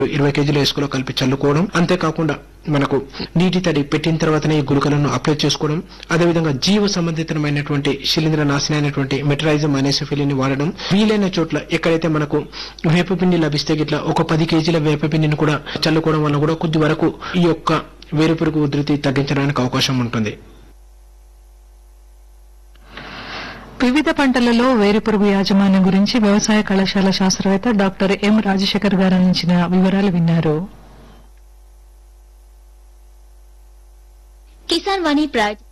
ఇరవై కేజీల ఇసుకలో కలిపి చల్లుకోవడం అంతేకాకుండా మనకు నీటి తడి పెట్టిన తర్వాతనే ఈ గుళికలను అప్లై చేసుకోవడం అదేవిధంగా జీవ సంబంధితమైనటువంటి శిలీంద్ర నాశనం అయినటువంటి మెటరైజం అనేసిఫిలిని వాడడం వీలైన చోట్ల ఎక్కడైతే మనకు వేపపిండి లభిస్తే గిట్లా ఒక పది కేజీల వేపపిండిని కూడా చల్లుకోవడం వల్ల కూడా కొద్ది వరకు ఈ యొక్క వేరుపురుగు ఉధృతి తగ్గించడానికి అవకాశం ఉంటుంది వివిధ పంటలలో వేరుపురుగు యాజమాన్యం గురించి వ్యవసాయ కళాశాల శాస్త్రవేత్త డాక్టర్ ఎం రాజశేఖర్ గారు అందించిన వివరాలు విన్నారు కిసాన్ వాణి ప్రాజెక్ట్